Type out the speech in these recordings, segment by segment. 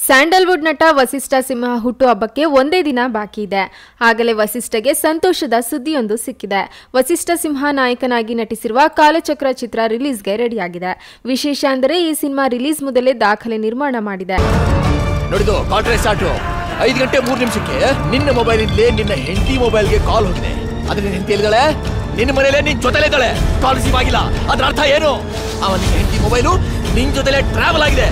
Sandalwood ನಟ ವಸಿಷ್ಠ ಸಿಂಹ ಹುಟ್ಟುಹಬ್ಬಕ್ಕೆ ಒಂದೇ ದಿನ ಬಾಕಿ ಇದೆ ಆಗಲೇ ವಸಿಷ್ಠಗೆ ಸಂತೋಷದ ಸುದ್ದಿಯೊಂದು ಸಿಕ್ಕಿದೆ ವಸಿಷ್ಠ ಸಿಂಹ ನಾಯಕನಾಗಿ ನಟಿಸಿರುವ ಕಾಲಚಕ್ರ ಚಿತ್ರ ರಿಲೀಸ್ಗೆ ರೆಡಿಯಾಗಿದೆ ವಿಶೇಷ ಅಂದರೆ ಈ ಸಿನಿಮಾ ರಿಲೀಸ್ ಮೊದಲೇ ದಾಖಲೆ ನಿರ್ಮಾಣ ಮಾಡಿದೆ ನೋಡಿದು ಕಾಂಟ್ರಾಕ್ಟ್ ಸ್ಟಾರ್ಟು ಐದು ಗಂಟೆ ಮೂರು ನಿಮಿಷಕ್ಕೆ ನಿನ್ನ ಮೊಬೈಲಿಂದಲೇ ನಿನ್ನ ಹೆಂಡತಿ ಮೊಬೈಲ್ಗೆ ಕಾಲ್ ಹೋಗಿದೆ ಅದ್ರ ನಿನ್ನ ಹೆಂಡತಿ ಎಲ್ಲಿದ್ದಾಳೆ ನಿನ್ನ ಮನೇಲೆ ನಿನ್ ಜೊತೆಲೇ ಇದ್ದಾಳೆ ಕಾಲ್ ರಿಸೀವ್ ಆಗಿಲ್ಲ ಅದ್ರ ಅರ್ಥ ಏನು ಅವ ನಿನ್ನ ಹೆಂಡತಿ ಮೊಬೈಲು ನಿನ್ ಜೊತೆಲೆ ಟ್ರಾವೆಲ್ ಆಗಿದೆ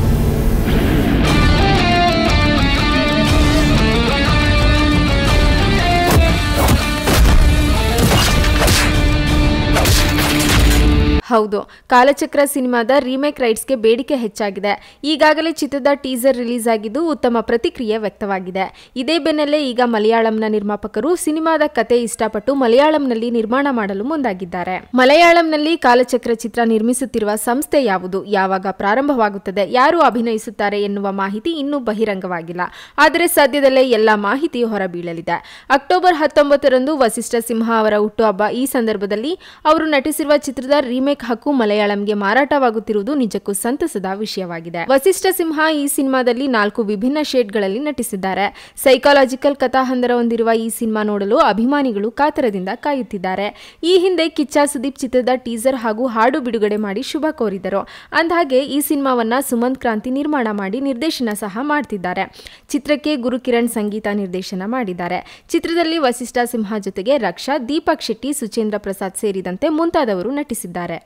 ಹೌದು ಕಾಲಚಕ್ರ ಸಿನಿಮಾದ ರೀಮೇಕ್ ರೈಟ್ಸ್ಗೆ ಬೇಡಿಕೆ ಹೆಚ್ಚಾಗಿದೆ ಈಗಾಗಲೇ ಚಿತ್ರದ ಟೀಸರ್ ರಿಲೀಸ್ ಆಗಿದ್ದು ಉತ್ತಮ ಪ್ರತಿಕ್ರಿಯೆ ವ್ಯಕ್ತವಾಗಿದೆ ಇದೇ ಬೆನ್ನಲ್ಲೇ ಈಗ ಮಲಯಾಳಂನ ನಿರ್ಮಾಪಕರು ಸಿನಿಮಾದ ಕತೆ ಇಷ್ಟಪಟ್ಟು ಮಲಯಾಳಂನಲ್ಲಿ ನಿರ್ಮಾಣ ಮಾಡಲು ಮುಂದಾಗಿದ್ದಾರೆ ಮಲಯಾಳಂನಲ್ಲಿ ಕಾಲಚಕ್ರ ಚಿತ್ರ ನಿರ್ಮಿಸುತ್ತಿರುವ ಸಂಸ್ಥೆ ಯಾವುದು ಯಾವಾಗ ಪ್ರಾರಂಭವಾಗುತ್ತದೆ ಯಾರು ಅಭಿನಯಿಸುತ್ತಾರೆ ಎನ್ನುವ ಮಾಹಿತಿ ಇನ್ನೂ ಬಹಿರಂಗವಾಗಿಲ್ಲ ಆದರೆ ಸದ್ಯದಲ್ಲೇ ಎಲ್ಲ ಮಾಹಿತಿ ಹೊರಬೀಳಲಿದೆ ಅಕ್ಟೋಬರ್ ಹತ್ತೊಂಬತ್ತರಂದು ವಸಿಷ್ಠ ಸಿಂಹ ಅವರ ಹುಟ್ಟುಹಬ್ಬ ಈ ಸಂದರ್ಭದಲ್ಲಿ ಅವರು ನಟಿಸಿರುವ ಚಿತ್ರದ ರೀಮೇಕ್ ಹಕ್ಕು ಮಲಯಾಳಂಗೆ ಮಾರಾಟವಾಗುತ್ತಿರುವುದು ನಿಜಕ್ಕೂ ಸಂತಸದ ವಿಷಯವಾಗಿದೆ ವಸಿಷ್ಠ ಸಿಂಹ ಈ ಸಿನಿಮಾದಲ್ಲಿ ನಾಲ್ಕು ವಿಭಿನ್ನ ಶೇಡ್ಗಳಲ್ಲಿ ನಟಿಸಿದ್ದಾರೆ ಸೈಕಾಲಜಿಕಲ್ ಕಥಾಹಂದರ ಹೊಂದಿರುವ ಈ ಸಿನಿಮಾ ನೋಡಲು ಅಭಿಮಾನಿಗಳು ಕಾತರದಿಂದ ಕಾಯುತ್ತಿದ್ದಾರೆ ಈ ಹಿಂದೆ ಕಿಚ್ಚ ಸುದೀಪ್ ಚಿತ್ರದ ಟೀಸರ್ ಹಾಗೂ ಹಾಡು ಬಿಡುಗಡೆ ಮಾಡಿ ಶುಭ ಕೋರಿದರು ಅಂದಹಾಗೆ ಈ ಸಿನಿಮಾವನ್ನ ಸುಮಂತ್ ಕ್ರಾಂತಿ ನಿರ್ಮಾಣ ಮಾಡಿ ನಿರ್ದೇಶನ ಸಹ ಮಾಡ್ತಿದ್ದಾರೆ ಚಿತ್ರಕ್ಕೆ ಗುರುಕಿರಣ್ ಸಂಗೀತ ನಿರ್ದೇಶನ ಮಾಡಿದ್ದಾರೆ ಚಿತ್ರದಲ್ಲಿ ವಸಿಷ್ಠ ಸಿಂಹ ಜೊತೆಗೆ ರಕ್ಷಾ ದೀಪಕ್ ಶೆಟ್ಟಿ ಸುಚೇಂದ್ರ ಪ್ರಸಾದ್ ಸೇರಿದಂತೆ ಮುಂತಾದವರು ನಟಿಸಿದ್ದಾರೆ